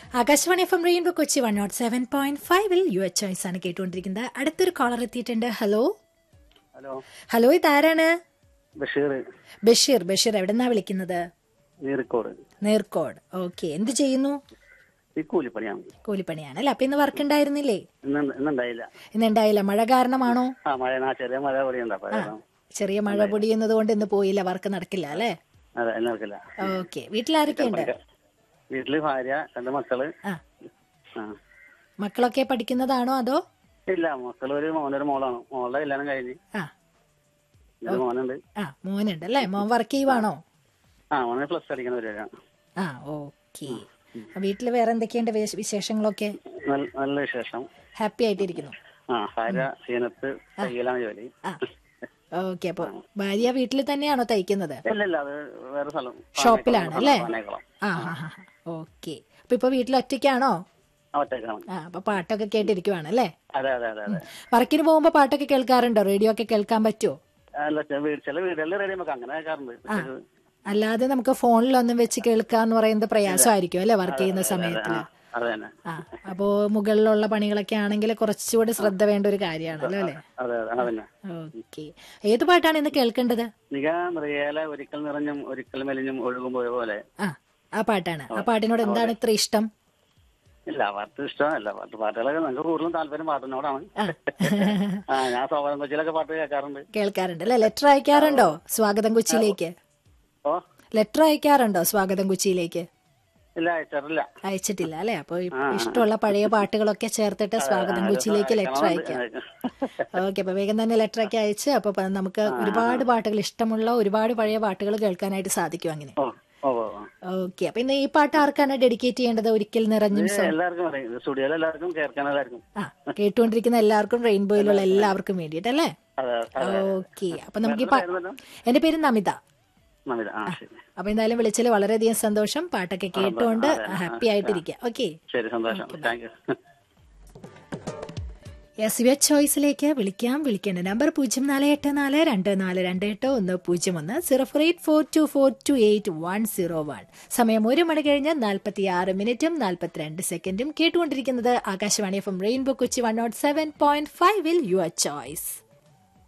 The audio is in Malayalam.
Akashvani F M rainbow Kochi one naught seven point ഫൈവിൽ യു എച്ച് ചോയ്സ് ആണ് കേട്ടുകൊണ്ടിരിക്കുന്നത് അടുത്തൊരു കോളർ എത്തിയിട്ടുണ്ട് ഹലോ ഹലോ ഹലോ ഇതാരാണ് ബഷീർ ബഷീർ ബഷീർ എവിടെന്നാ വിളിക്കുന്നത് നീറിക്കോട് നേർക്കോട് ഓക്കെ എന്ത് ചെയ്യുന്നു ഈ കൂലിപ്പണിയാണ് കൂലിപ്പണിയാണ് അല്ല അപ്പൊ ഇന്ന് വർക്ക് ഉണ്ടായിരുന്നില്ലേ ഇന്ന് ഇന്നുണ്ടായില്ല ഇന്ന് ഉണ്ടായില്ല മഴ കാരണമാണോ ആ മഴ ആ ചെറിയ മഴ പൊടിയുണ്ട് അപ്പൊ ആ ചെറിയ മഴ പൊടിയുന്നത് കൊണ്ട് ഇന്ന് പോയില്ല വർക്ക് നടക്കില്ല അല്ലേ അതെ എന്നെ നടക്കില്ല ഓക്കെ വീട്ടിലാരൊക്കെയുണ്ട് വീട്ടില് ഭാര്യ രണ്ട് മക്കള് ആ ആ മക്കളൊക്കെ പഠിക്കുന്നതാണോ അതോ ഇല്ല മക്കള് ഒരു മോനൊരു മോളാണ് മോളുടെ കല്യാണം കഴിഞ്ഞ് ആ ഒരു മോനുണ്ട് ആ മോനുണ്ട് അല്ലേ മോൻ വർക്ക് ചെയ്യുവാണോ ആ മോനെ പ്ലസ് അടിക്കുന്ന പരിപാടിയാണ് ആ ഓക്കെ വീട്ടിൽ വേറെ എന്തൊക്കെയുണ്ട് വിശ- വിശേഷങ്ങളൊക്കെ നല്ല- നല്ല വിശേഷം ഹാപ്പി ആയിട്ടിരിക്കുന്നു ആ ഭാര്യ സീനത്ത് തയ്യലാണ് ജോലി ആ ഓക്കെ അപ്പൊ ഭാര്യ വീട്ടിൽ തന്നെയാണോ തയ്ക്കുന്നത് ഇല്ല ഇല്ല അത് വേറെ സ്ഥലം ഷോപ്പിലാണ് അല്ലേ പാനേക്കുളം. ആ ആ ആ ഓക്കെ അപ്പൊ ഇപ്പൊ വീട്ടിൽ ഒറ്റയ്ക്കാണോ ആ ഒറ്റക്കാണ് ആ അപ്പൊ പാട്ടൊക്കെ കേട്ടിരിക്കുവാണ് അല്ലേ അതെ അതെ അതെ അതെ വർക്കിന് പോകുമ്പോ പാട്ടൊക്കെ കേൾക്കാറുണ്ടോ റേഡിയോ ഒക്കെ കേൾക്കാൻ പറ്റുമോ അല്ല ചില വീട് ചില വീടുകളിൽ റെഡി നമുക്ക് അങ്ങനെ കേൾക്കാറുണ്ട് അല്ലാതെ നമുക്ക് ഫോണിലൊന്നും വെച്ച് കേൾക്കാന്ന് പറയുന്നത് പ്രയാസമായിരിക്കും അല്ലേ വർക്ക് ചെയ്യുന്ന സമയത്ത് അത് തന്നെ ആ അപ്പോ മുകളിലുള്ള പണികളൊക്കെ ആണെങ്കിൽ കുറച്ചുകൂടി ശ്രദ്ധ വേണ്ട ഒരു കാര്യമാണല്ലോ അല്ലേ അതെ അതെ അതന്നെ ഓക്കെ ഏത് പാട്ടാണ് ഇന്ന് കേൾക്കേണ്ടത് നിക മൃഗേല ഒരിക്കൽ നിറഞ്ഞും ഒരിക്കൽ മെലിഞ്ഞും ഒഴുകും പോയ പോലെ ആ ആ പാട്ടാണ് ആ പാട്ടിനോട് എന്താണ് ഇത്ര ഇഷ്ടം ഇല്ല പാട്ട് ഇഷ്ടമല്ല പാട്ട് പാട്ടുകളൊക്കെ നമുക്ക് കൂടുതലും താല്പര്യം പാട്ടിനോടാണ് ആ ഞാൻ സോമരം കൊച്ചിയിലൊക്കെ പാട്ട് കേൾക്കാറുണ്ട് കേൾക്കാറുണ്ട് അല്ലെ ലെറ്റർ അയക്കാറുണ്ടോ സ്വാഗതം കൊച്ചിയിലേക്ക് ഓ ലെറ്റർ അയക്കാറുണ്ടോ സ്വാഗതം കൊച്ചിയിലേക്ക് ഇല്ല അയച്ചാറില്ല അയച്ചിട്ടില്ല അല്ലെ അപ്പൊ ഇ- ഇഷ്ടമുള്ള പഴയ പാട്ടുകളൊക്കെ ചേർത്തിട്ട് സ്വാഗതം കൊച്ചിയിലേക്ക് ലെറ്റർ അയക്കാം ഓക്കെ അപ്പൊ വേഗം തന്നെ ലെറ്റർ ഒക്കെ അയച്ച് അപ്പൊ പ- നമുക്ക് ഒരുപാട് പാട്ടുകൾ ഇഷ്ടമുള്ള ഒരുപാട് പഴയ പാട്ടുകൾ കേൾക്കാനായിട്ട് സാധിക്കും അങ്ങനെ ഓ ഓ ഓ ഓ. ഓക്കെ അപ്പൊ ഇന്ന് ഈ പാട്ട് ആർക്കാണ് ഡെഡിക്കേറ്റ് ചെയ്യേണ്ടത് ഒരിക്കൽ നിറഞ്ഞും ഇത് എല്ലാവർക്കും അറിയാം സ്റ്റുഡിയോയിൽ എല്ലാവർക്കും കേൾക്കാൻ എല്ലാവർക്കും ആ കേട്ടുകൊണ്ടിരിക്കുന്ന എല്ലാവർക്കും റെയിൻബോയിലുള്ള എല്ലാവർക്കും വേണ്ടിയിട്ടല്ലേ അതെ അതെ ഓക്കെ അപ്പൊ നമുക്ക് ഈ പാ- പേരെന്താ? എന്റെ പേര് നമിത നമിത ആ ശരി അപ്പൊ എന്തായാലും വിളിച്ചതിൽ വളരെയധികം സന്തോഷം പാട്ടൊക്കെ കേട്ടുകൊണ്ട് ഹാപ്പി ആയിട്ടിരിക്കുക ഓക്കെ ശരി സന്തോഷം thank you S V H ചോയ്സിലേക്ക് വിളിക്കാം വിളിക്കേണ്ട നമ്പർ പൂജ്യം നാല് എട്ട് നാല് രണ്ട് നാല് രണ്ട് എട്ട് ഒന്ന് പൂജ്യം ഒന്ന് zero four eight four two four two eight one zero one സമയം ഒരു മണി കഴിഞ്ഞ് നാൽപ്പത്തി ആറ് മിനിറ്റും നാൽപ്പത്തിരണ്ട് സെക്കൻഡും കേട്ടുകൊണ്ടിരിക്കുന്നത് Akashvani F M rainbow Kochi one naught seven point ഫൈവിൽ യുവർ ചോയ്സ്